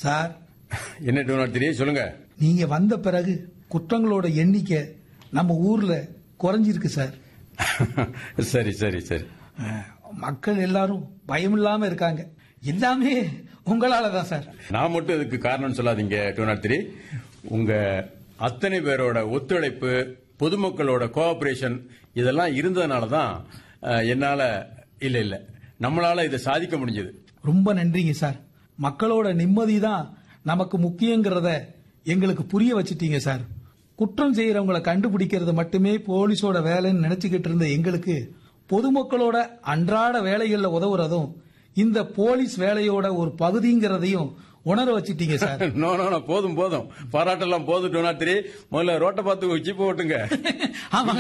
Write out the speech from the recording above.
sir என்ன two not three சொல்லுங்க நீங்க வந்த பிறகு குற்றங்களோட எண்ணிக்கை நம்ம ஊர்ல குறைஞ்சிருக்கு சார் சரி சரி சரி அஹ், மக்கள் எல்லாரும் பயமில்லாம இருக்காங்க எல்லாமே உங்களால தான் சார் நான் மட்டும் இதுக்கு காரணம் சொல்லாதீங்க டூ நாட் த்ரீ உங்க அத்தனை பேரோட ஒத்துழைப்பு பொதுமக்களோட கோஆபரேஷன் இதெல்லாம் இருந்ததுனால தான் அஹ், என்னால இல்ல இல்ல நம்மளால இதை சாதிக்க முடிஞ்சது ரொம்ப நன்றிங்க சார் மக்களோட நிம்மதி தான் நமக்கு முக்கியங்கிறத எங்களுக்கு புரிய வச்சிட்டீங்க சார் குற்றம் செய்யறவங்களை கண்டுபிடிக்கிறது மட்டுமே போலீஸோட வேலைன்னு நினைச்சுக்கிட்டு இருந்த எங்களுக்கு பொதுமக்களோட அன்றாட வேலைகள்ல உதவுறதும் இந்த போலீஸ் வேலையோட ஒரு பகுதிங்கிறதையும் உணர வச்சிட்டீங்க சார் நோ நோ நோ, போதும் போதும் பாராட்டெல்லாம் போதும் டூ நாட் த்ரீ முதல்ல ரோட்டை பார்த்து ஜிப்பு ஓட்டுங்க ஆமாங்க